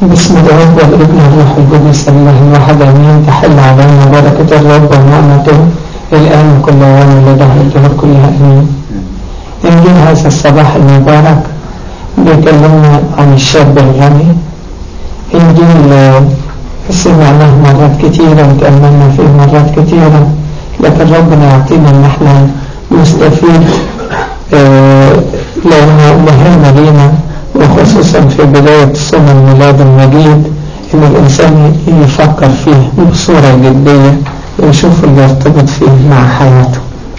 بسم الله والابن الروح القدس الله الواحد امين تحل علينا بركة الرب ونعمته الان وكل يوم لدهر الدهر كلها امين انجيل هذا الصباح المبارك بيكلمنا عن الشاب الغني انجيل سمعناه مرات كثيرة وتأملنا فيه مرات كثيرة لكن ربنا يعطينا ان احنا نستفيد آه لانه مهم لينا وخصوصا في بداية سنة الميلاد المجيد ان الانسان يفكر فيه بصورة جدية ويشوف اللي يرتبط فيه مع حياته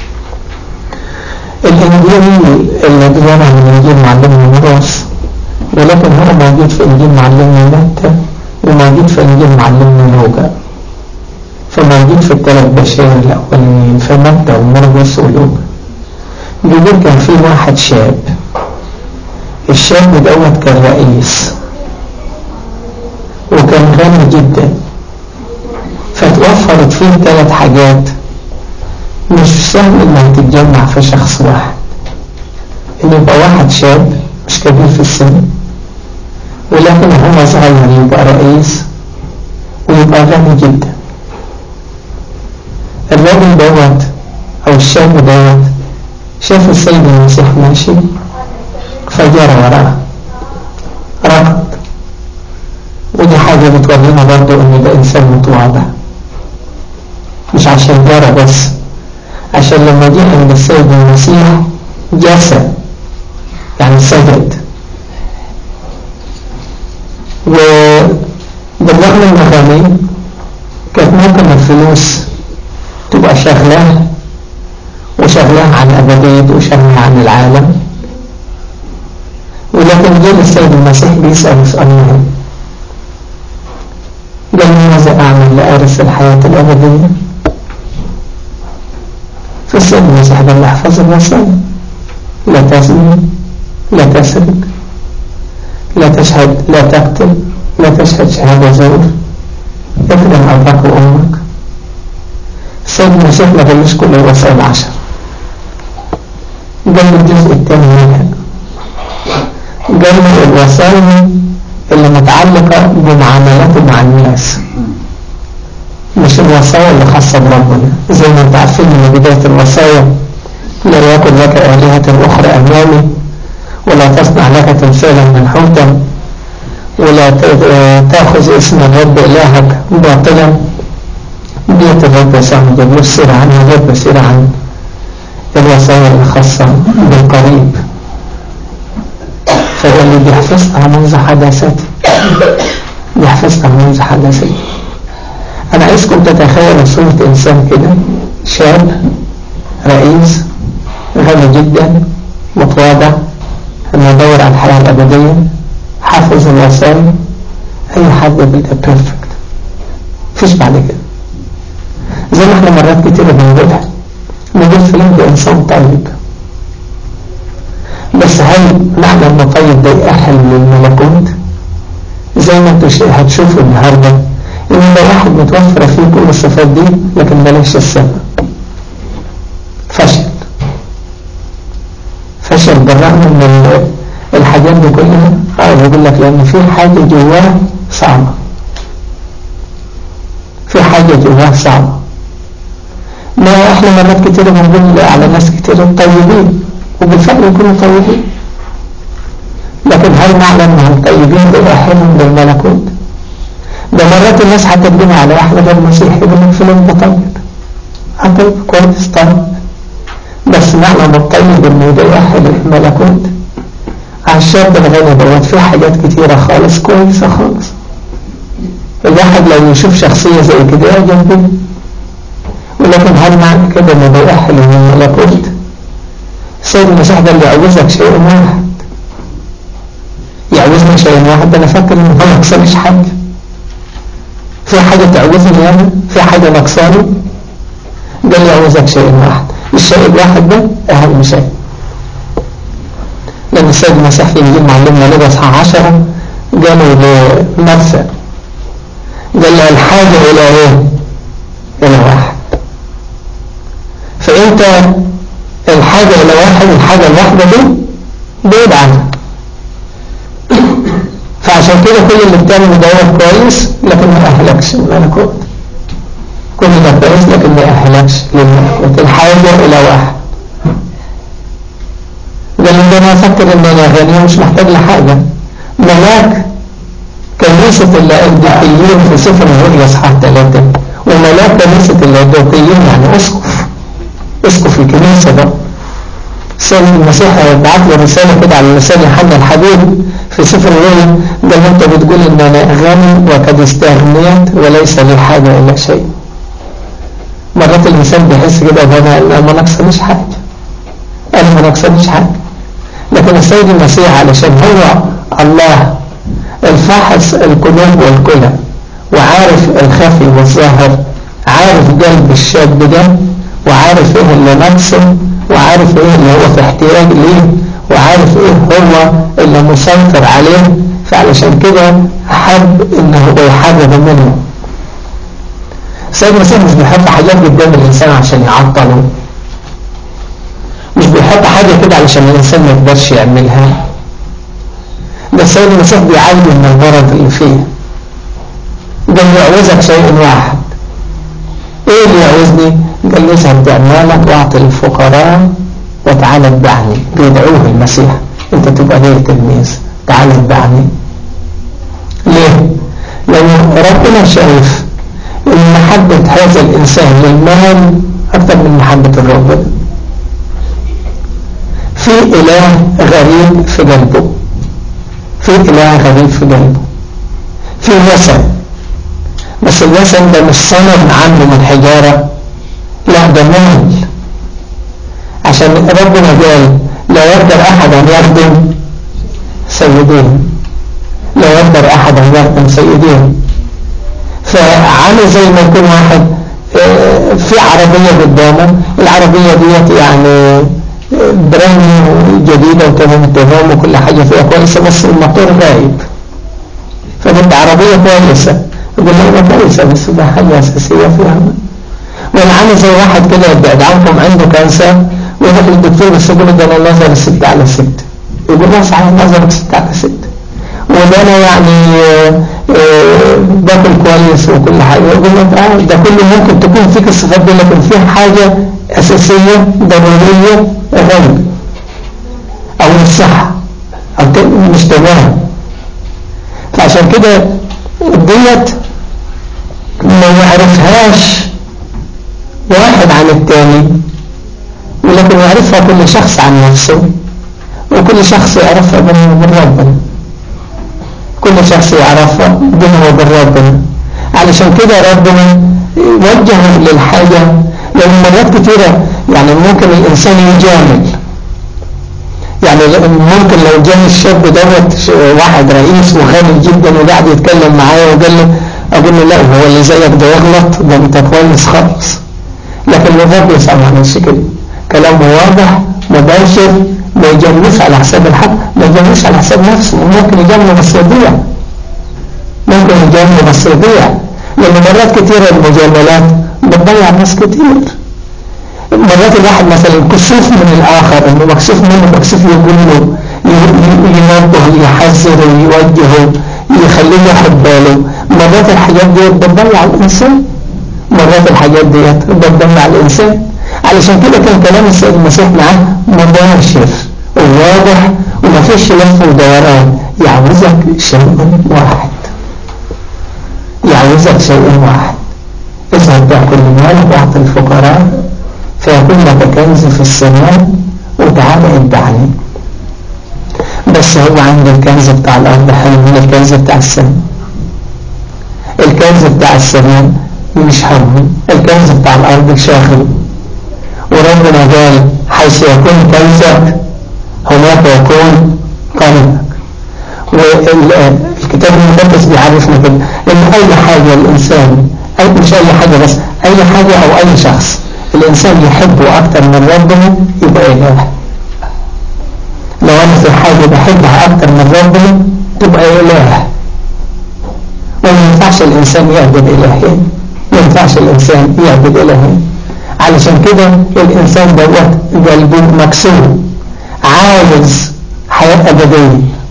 الانجيل اللي بيرى من انجيل معلمنا ميراث ولكن هو موجود في انجيل معلمنا متى وموجود في انجيل معلمنا لوقا فموجود في الثلاث بشائر الاولانيين في متى ومرقس ولوقا بيقول كان في واحد شاب الشاب دوت كان رئيس وكان غني جدا فتوفرت فيه ثلاث حاجات مش سهل انها تتجمع في شخص واحد ان يبقى واحد شاب مش كبير في السن ولكن هو صغير يبقى رئيس ويبقى غني جدا الراجل دوت او الشاب دوت شاف السيد المسيح ماشي فجرى وراه ركض ودي حاجة بتورينا برضو ان ده انسان متواضع مش عشان جرى بس عشان لما جه عند السيد المسيح جسد يعني سجد وبالرغم انه غني كانت ممكن الفلوس تبقى شغلاه وشغلاه عن أبدية وشغلاه عن العالم ولكن جه السيد المسيح بيسأل سؤال مهم قال ماذا أعمل لأرث الحياة الأبدية فالسيد المسيح قال له احفظ الوصايا لا تزني لا تسرق لا تشهد لا تقتل لا تشهد شهادة زور اكرم أباك وأمك السيد المسيح ما قالوش كل الوصايا العشر قال له الجزء الثاني منها قال له الوصايا اللي متعلقة بمعاملاته مع الناس مش الوصايا اللي خاصة بربنا زي ما انت عارفين ان بداية الوصايا لا يكن لك آلهة أخرى أمامي ولا تصنع لك تمثالا منحوتا ولا تأخذ اسم الرب إلهك باطلا بيت الرب يسوع ما جابلوش سيرة عنها جاب سيرة عن الوصايا الخاصة بالقريب فقال لي دي حفظتها منذ حداثتي دي حفظتها منذ حداثتي أنا عايزكم تتخيلوا صورة إنسان كده شاب رئيس غني جدا متواضع مدور على الحياة الأبدية حافظ الوصايا أي حد بيبقى بيرفكت مفيش بعد كده زي ما احنا مرات كتير بنقولها نقول فلان ده إنسان طيب بس هل معنى ان طيب ده يأهل للملكوت زي ما انتوا هتشوفوا النهارده ان ده واحد متوفرة فيه كل الصفات دي لكن بلاش السبب فشل فشل بالرغم من الحاجات دي كلها اه بيقول لك لان في حاجة جواه صعبة في حاجة جواه صعبة ما احنا مرات كتير بنقول على ناس كتير طيبين وبالفعل يكونوا طيبين لكن هل معنى انهم طيبين بيأهلهم للملكوت ده مرات الناس هتقدم على واحد غير مسيحي يقول لك فلان ده طيب اه طيب كويس طيب بس معنى ما الطيب انه ده يأهل الملكوت على الشاب الغني دوت في حاجات كتيرة خالص كويسة خالص الواحد لو يشوف شخصية زي كده يعجب بيه ولكن هل معنى كده انه ده يأهل للملكوت السيد المسيح ده اللي يعوزك شيء واحد يعوزني شيء واحد ده انا فاكر ان هو نقصانيش حاجة في حاجة تعوزني انا في حاجة نقصاني ده اللي يعوزك شيء واحد الشيء الواحد ده اهم شيء لان السيد المسيح في انجيل معلمنا لغة اصحاح 10 قالوا لمرثى قال له الحاجة الى ايه الى واحد فانت الحاجة إلى واحد الحاجة الواحدة دي بعيد عنها عشان كده كل اللي بتعمله ده كويس لكن ما أهلكش الملكوت كل ده كويس لكن ما أهلكش للملكوت الحاجة إلى واحد قال لي أنا أفكر إن أنا غني ومش محتاج لحاجة ملاك كنيسة اللاوديكيين في سفر الرؤيا اصحاح ثلاثة وملاك كنيسة اللاوديكيين يعني اسقف اسقف الكنيسة ده السيد المسيح بعت له رسالة كده على لسان يوحنا الحبيب في سفر الرؤيا قال له انت بتقول ان انا غني وقد استغنيت وليس لي حاجة الا شيء مرات الانسان بيحس كده ان انا ما نقصنيش حاجة انا ما نقصنيش حاجة لكن السيد المسيح علشان هو الله الفاحص القلوب والكلى وعارف الخفي والظاهر عارف قلب الشاب ده وعارف ايه اللي ناقصه وعارف ايه اللي هو في احتياج ليه وعارف ايه هو اللي مسيطر عليه فعلشان كده حب ان هو يحرر منه السيد المسيح مش بيحط حاجات قدام الانسان عشان يعطله مش بيحط حاجة كده علشان الانسان ما يقدرش يعملها ده السيد المسيح بيعالج من المرض اللي فيه ده يعوزك شيء واحد ايه اللي يعوزني قال لي اذهب بأموالك واعطي الفقراء وتعالى اتبعني بيدعوه المسيح انت تبقى ليه تلميذ تعالى اتبعني ليه لان ربنا شايف ان محبة هذا الانسان للمال اكثر من محبة الرب في اله غريب في قلبه في إله غريب في قلبه في وثن بس الوثن ده مش صنم عامله من حجارة لا ده مال عشان ربنا قال لا يقدر أحد أن يخدم سيدين لا يقدر أحد أن يخدم سيدين فعامل زي ما يكون واحد في عربية قدامه العربية ديت يعني براند جديدة وتمام التمام وكل حاجة فيها كويسة بس الموتور غايب فبنت عربية كويسة يقول لها كويسة بس ده حاجة أساسية فيها وانا عامل زي واحد كده يبعد عنكم عنده كانسر ويروح للدكتور بس يقول ده انا نظر الست على ست يقول له صحيح نظرك ست على ست وده انا يعني باكل كويس وكل حاجة يقول له اه ده كله ممكن تكون فيك الصفات دي لكن في حاجة أساسية ضرورية غيب أو مش صح أو مش تمام فعشان كده ديت ما يعرفهاش واحد عن التاني ولكن يعرفها كل شخص عن نفسه وكل شخص يعرفها بينه وبين ربنا كل شخص يعرفها بينه وبين ربنا علشان كده ربنا وجهه للحاجة لأن مرات كتيرة يعني ممكن الإنسان يجامل يعني ممكن لو جاء الشاب دوت واحد رئيس وغني جدا وقاعد يتكلم معايا وقال له أقول له لا هو اللي زيك ده يغلط ده أنت كويس خالص لكن الرب يسأل عن كده كلامه واضح مباشر ما يجاملوش على حساب الحق ما يجاملوش على حساب نفسه ممكن يجامله بس يضيع ممكن يجامله بس يضيع لأن مرات كتيرة المجاملات بتضيع ناس كتير مرات الواحد مثلا كسوف من الآخر انه مكسوف منه مكسوف يقول له ينبه يحذر ويوجهه يخليه ياخد باله مرات الحاجات دي بتضيع الإنسان مرات الحاجات دي بتضيع الإنسان علشان كده كان كلام السيد المسيح معاه مباشر وواضح وما فيش لف ودوران يعوزك شيء واحد يعوزك شيء واحد اذهب تأكل مالك واعطي الفقراء فيكون لك كنز في السماء وتعالى اتبعني بس هو عنده الكنز بتاع الأرض حلو من الكنز بتاع السماء الكنز بتاع السماء مش حلو الكنز بتاع الأرض شاغل وربنا قال حيث يكون كنزك هناك يكون قلبك والكتاب المقدس بيعرفنا كده ان اي حاجة الانسان اي مش اي حاجة بس اي حاجة او اي شخص الانسان يحبه اكتر من ربنا يبقى اله لو انا في حاجة بحبها اكتر من ربنا تبقى اله وما ينفعش الانسان يعبد الهين ما ينفعش الانسان يعبد الهين علشان كده الانسان دوت قلبه مكسور عاوز حياة ابدية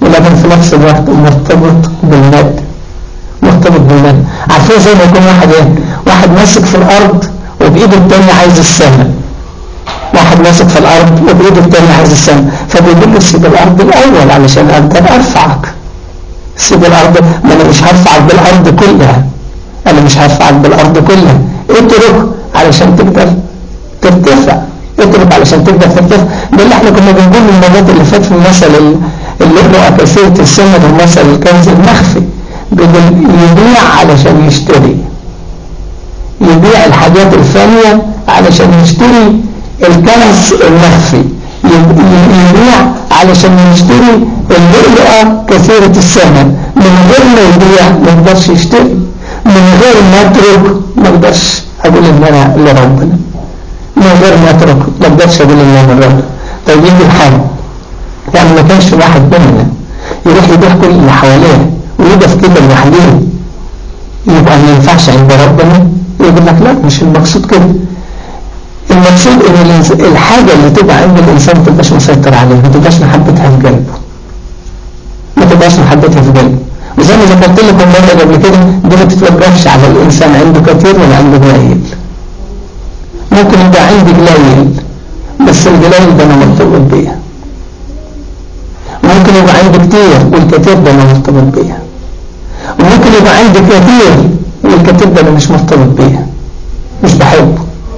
ولكن في نفس الوقت مرتبط بالمادة مرتبط بالمادة عارفين زي ما يكون واحد ايه واحد ماسك في الارض وبايده التانية عايز السماء واحد ماسك في الارض وبايده التانية عايز السماء فبيقول له سيب الارض الاول علشان اقدر ارفعك سيب الارض ما انا مش هرفعك بالارض كلها انا مش هرفعك بالارض كلها اترك علشان تقدر ترتفع اترك علشان تقدر ترتفع ده اللي احنا كنا بنقول المرات اللي فات في المثل اللي هو كثيرة السمر المثل الكنز المخفي بيقول يبيع علشان يشتري يبيع الحاجات الفانية علشان يشتري الكنز المخفي يبيع علشان يشتري اللؤلؤة كثيرة الثمن من غير ما يبيع ما يقدرش يشتري من غير ما اترك ما اقدرش اقول ان انا لربنا من غير ما اترك ما اقدرش اقول ان انا لربنا طيب يجي الحال يعني ما كانش واحد مننا يروح يبيع كل اللي حواليه ويقف كده لوحده يبقى ما ينفعش عند ربنا يقول لك لا مش المقصود كده المقصود ان الحاجة اللي تبقى عند الانسان ما تبقاش مسيطر عليها ما تبقاش محبتها في قلبه ما تبقاش محبتها في قلبه وزي ما ذكرت لكم مرة قبل كده دي ما تتوقفش على الانسان عنده كثير ولا عنده قليل ممكن يبقى عندي قليل بس القليل ده انا مرتبط بيه ممكن يبقى عندي كتير والكثير ده انا مرتبط بيه وممكن يبقى عندي كثير والكثير ده انا مش مرتبط بيه مش بحبه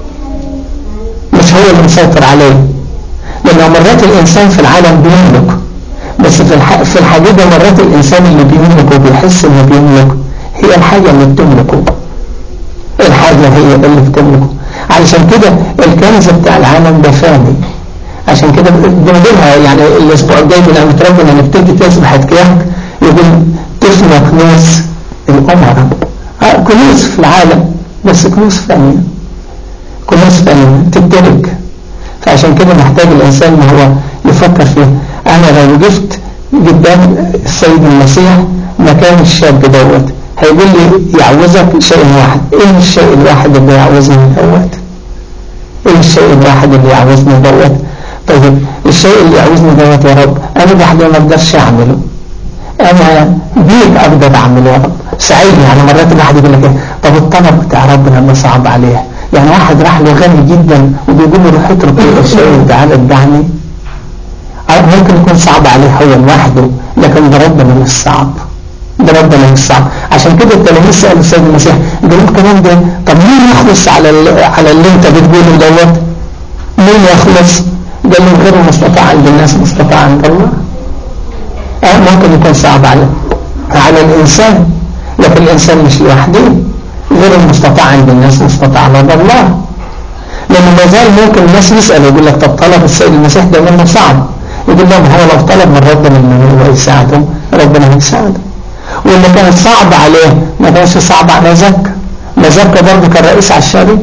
مش هو اللي مسيطر عليه لأن مرات الإنسان في العالم بيملك بس في, الح... في الحقيقة مرات الإنسان اللي بيملك وبيحس إنه بيملك هي الحاجة اللي بتملكه الحاجة هي اللي بتملكه علشان كده الكنز بتاع العالم ده فاني عشان كده بنقولها يعني الأسبوع الجاي بنعمة ربنا نبتدي تسبح كياك يقول تفنى كنوز الأمراء كنوز في العالم بس كنوز فانية كنوز فانية تدرك فعشان كده محتاج الإنسان ان هو يفكر فيه أنا لو وقفت قدام السيد المسيح مكان الشاب دوت هيقول لي يعوزك شيء واحد ايه الشيء الواحد اللي يعوزني دوت ايه الشيء الواحد اللي يعوزني دوت طيب الشيء اللي يعوزني دوت يا رب انا لوحدي ما اقدرش اعمله انا بيك اقدر اعمله يا رب ساعدني يعني مرات الواحد يقول لك ايه طب الطلب بتاع ربنا ما صعب عليه يعني واحد راح له غني جدا وبيقول له روح اترك كل شيء وتعالى ادعني ممكن يكون صعب عليه هو لوحده لكن ده ربنا مش صعب ده ربنا مش صعب عشان كده التلاميذ سالوا السيد المسيح قالوا الكلام ده طب مين يخلص على على اللي انت بتقوله دوت مين يخلص قال له غير مستطاع عند الناس مستطاع عند الله اه ممكن يكون صعب على على الانسان لكن الانسان مش لوحده غير المستطاع عند الناس مستطاع عند الله لأنه ما زال ممكن الناس يسأل يقول لك طب طلب السيد المسيح ده منه صعب يقول لهم هو لو طلب من ربنا انه هو يساعده ربنا هيساعده واللي كانت صعب عليه ما كانش صعب على زكا ما زكا برضه كان رئيس عشاري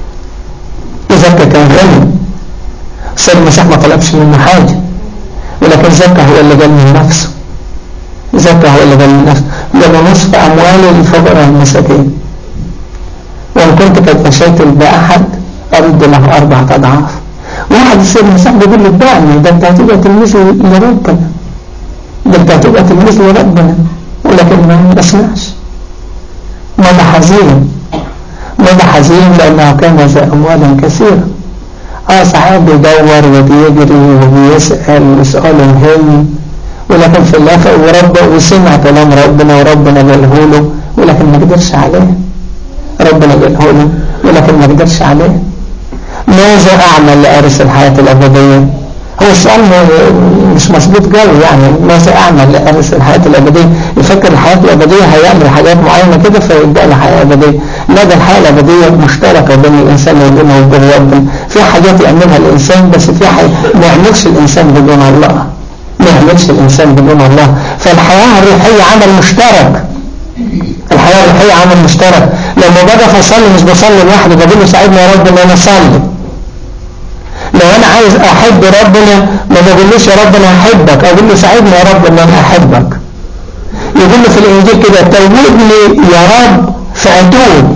زكا كان غني السيد المسيح ما طلبش منه حاجة ولكن زكا هو اللي قال من نفسه زكا هو اللي قال من نفسه قال نصف أموالي للفقراء المساكين وإن كنت قد أشيت بأحد أرد له أربعة أضعاف واحد السيد المسيح بيقول له ادعني ده انت هتبقى تلميذ لربنا ده انت هتبقى تلميذ لربنا ولكن ما بسمعش ماذا حزين ماذا حزين لأنه كان ذا أموالا كثيرة اه ساعات بيدور وبيجري وبيسأل وسؤال مهم ولكن في الله ورب وسمع كلام ربنا وربنا قاله له ولكن ما قدرش عليه ربنا قاله له ولكن ما قدرش عليه ماذا أعمل لأرث الحياة الأبدية هو السؤال مش مظبوط قوي يعني ماذا أعمل لأرث الحياة الأبدية يفكر الحياة الأبدية هيعمل حاجات معينة كده فيبدأ الحياة الأبدية لا ده الحياة الأبدية مشتركة بين الإنسان وبينه وبين ربنا في حاجات يعملها الإنسان بس في حاجة ما يعملش الإنسان بدون الله ما يعملش الإنسان بدون الله فالحياة الروحية عمل مشترك الحياة الروحية عمل مشترك لما باجي اصلي مش بصلي لوحدي بقول له ساعدني يا رب ان انا اصلي لو انا عايز احب ربنا ما بقولوش يا رب انا احبك اقول له ساعدني يا رب ان انا احبك يقول له في الانجيل كده توبني يا رب فاتوب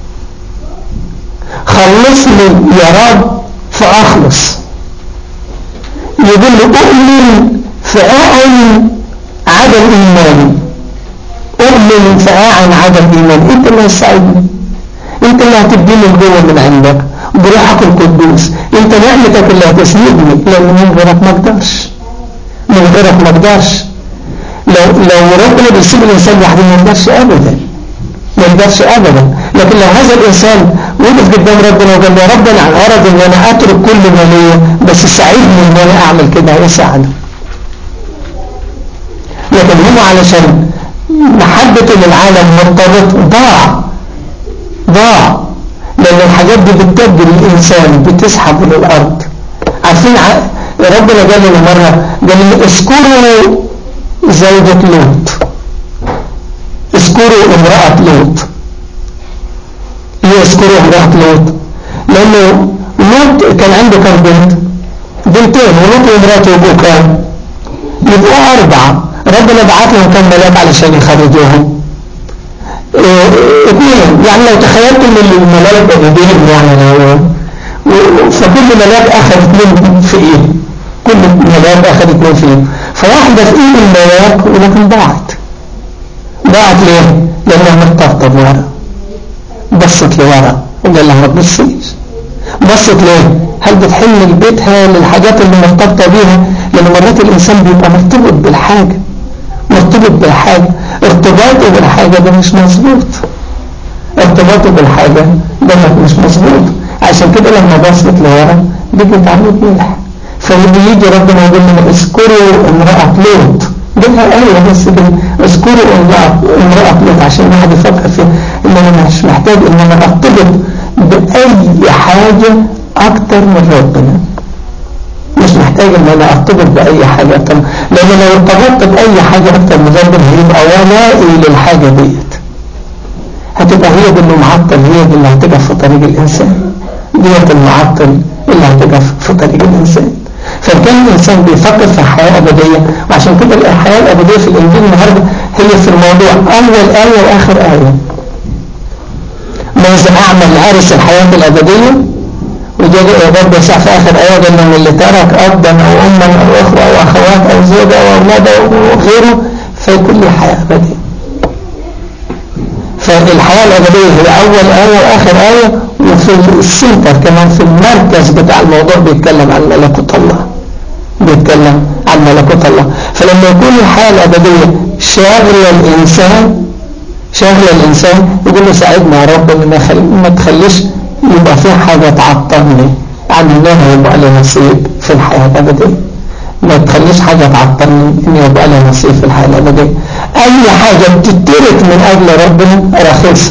خلصني يا رب فاخلص يقول له اؤمن فاؤمن عدم إيماني أؤمن فأعن عدم إيماني أنت اللي هتساعدني أنت اللي هتديني القوة من عندك بروحك القدوس أنت نعمتك اللي هتسندني لأن من غيرك ما أقدرش من غيرك ما أقدرش لو لو ربنا بيسيب الإنسان لوحده ما يقدرش أبدا ما يقدرش أبدا لكن لو هذا الإنسان وقف قدام ربنا وقال يا رب أنا أرد إن أنا أترك كل ما ليا بس ساعدني إن أنا أعمل كده هيساعده لكن هو علشان محبته للعالم مرتبط ضاع ضاع لأن الحاجات دي بتدبر الإنسان بتسحب للأرض عارفين ع... ربنا قال لنا مرة قال لنا اذكروا زوجة لوط اذكروا امرأة لوط ليه اذكروا امرأة لوط لأنه لوط كان عنده كم بنت بنتين ولوط وامرأته يبقوا كام يبقوا أربعة ربنا بعت لهم كم ملاك علشان يخرجوهم اثنين يعني لو تخيلتم ان الملاك بيديهم يعني لو فكل ملاك اخذ اثنين في ايده كل ملاك اخذ اثنين في ايده فواحدة في ايد الملاك ولكن ضاعت ضاعت ليه؟ لانها مرتبطة بورا بصت لورا وقال لها ما تبصيش بصت ليه؟ هل بتحل لبيتها للحاجات اللي مرتبطة بيها؟ لان مرات الانسان بيبقى مرتبط بالحاجة مرتبط بالحاجة ارتباطه بالحاجة ده مش مظبوط ارتباطه بالحاجة ده مش مظبوط عشان كده لما بصت لورا بيجي تعمل ملح فلما يجي ربنا يقول لنا اذكروا امرأة لوط جابها آية بس كده اذكروا امرأة امرأة لوط عشان الواحد يفكر فيها ان انا مش محتاج ان انا ارتبط بأي حاجة اكتر من ربنا مش محتاج ان انا ارتبط باي حاجة اكتر لان لو ارتبطت باي حاجة اكتر من ربنا هيبقى ولائي للحاجة ديت هتبقى هي دي اللي معطل هي دي اللي هتقف في طريق الانسان ديت المعطل اللي هتقف في طريق الانسان فكان الانسان بيفكر في حياة ابدية وعشان كده الحياة الابدية في الانجيل النهاردة هي في الموضوع اول آية واخر آية ماذا اعمل لارث الحياة الابدية وجاء برضه يسع في آخر آية قال من اللي ترك أبا أو أما أو أخوة أو أخوات أو زوجة أو أولاد أو غيره فيكون له حياة أبدية فالحياة الأبدية هي أول آية وآخر آية وفي السنتر كمان في المركز بتاع الموضوع بيتكلم عن ملكوت الله بيتكلم عن ملكوت الله فلما يكون الحياة الأبدية شاغلة الإنسان شاغلة الإنسان يقول له ساعدنا يا رب إن ما تخليش يبقى في حاجة تعطلني عن ان انا يبقى لي نصيب في الحياة الابدية ما تخليش حاجة تعطلني ان يبقى لي نصيب في الحياة الابدية اي حاجة بتترك من اجل ربنا رخيصة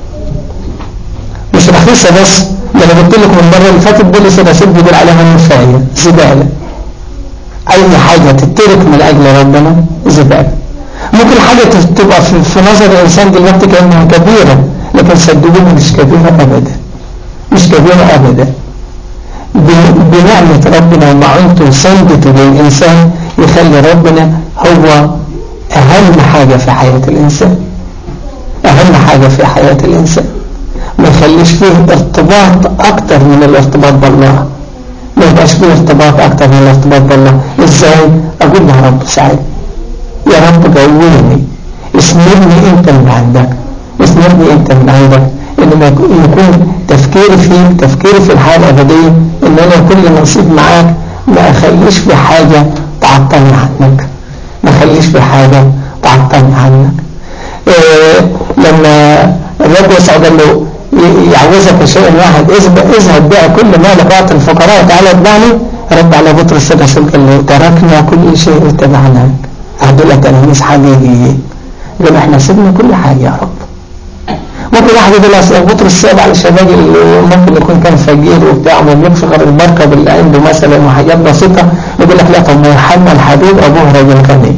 مش رخيصة بس ده انا قلت لكم المرة اللي فاتت بولس الرسول بيقول عليها نفاية زبالة اي حاجة تترك من اجل ربنا زبالة ممكن حاجة تبقى في نظر الانسان دلوقتي كأنها كبيرة لكن صدقوني مش كبيرة ابدا مش كبيرة أبدا بنعمة ربنا ومعونته وسندته للإنسان يخلي ربنا هو أهم حاجة في حياة الإنسان أهم حاجة في حياة الإنسان ما يخليش فيه ارتباط أكتر من الارتباط بالله ما يبقاش فيه ارتباط أكتر من الارتباط بالله إزاي أقول يا رب ساعد يا رب قويني اسندني أنت من عندك اسندني أنت من عندك إنما يكون تفكيري فيك تفكيري في الحياة الأبدية إن أنا يكون لي نصيب معاك ما أخليش في حاجة تعطلني عنك ما أخليش في حاجة تعطلني عنك إيه لما الرب يسوع قال له يعوزك شيء واحد اذهب بقى كل مالك واعطي الفقراء وتعالى اتبعني رد على بطرس الرسول قال له تركنا كل شيء واتبعناك هدول تلاميذ حقيقيين قال احنا سيبنا كل حاجة يا رب ممكن واحد يقول بطرس ساب على الشباب اللي ممكن يكون كان فقير وبتاع وما يملكش غير المركب اللي عنده مثلا وحاجات بسيطة يقول لك لا طب ما يوحنا الحبيب ابوه راجل غني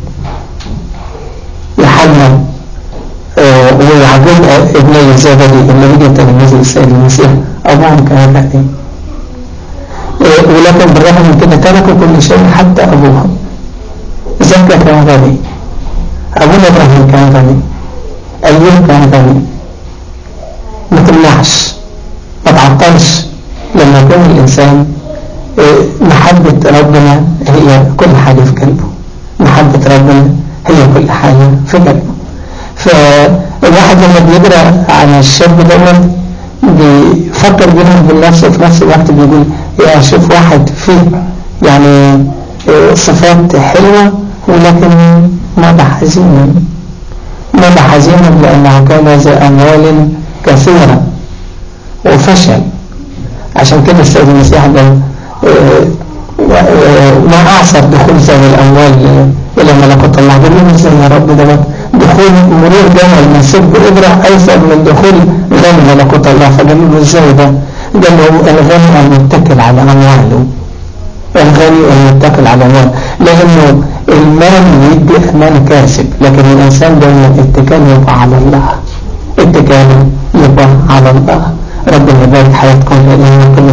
يوحنا آه ويعقوب ابني الزبدي اللي بيجي تلاميذ السيد المسيح ابوهم كان غني آه ولكن بالرغم من كده تركوا كل شيء حتى ابوهم زكا كان غني ابونا ابراهيم كان غني ايوب كان غني ما تمنعش ما تعطلش لما يكون الإنسان محبة ربنا هي كل حاجة في قلبه محبة ربنا فالواحد لما بيقرأ عن الشاب دوت بيفكر بينه وبين نفسه في نفس الوقت بيقول يا شوف واحد فيه يعني صفات حلوة ولكن ماذا حزينا ماذا حزينا لأنه كان ذا أموال كثيرة وفشل عشان كده السيد المسيح قال ما أعصر دخول ذوي الأموال إلى ملكوت الله قال لهم ازاي يا رب ده دخول مرور جمل من سب إبرة أيسر من دخول غني ملكوت الله فقالوا له ازاي ده قال له الغني أن يتكل على أمواله الغني أن يتكل على أمواله لأنه المال يدي أمان كاسب لكن الإنسان دايما اتكال يبقى على الله اتكال يبقى على الله ربنا يبارك حياتكم لأنه كل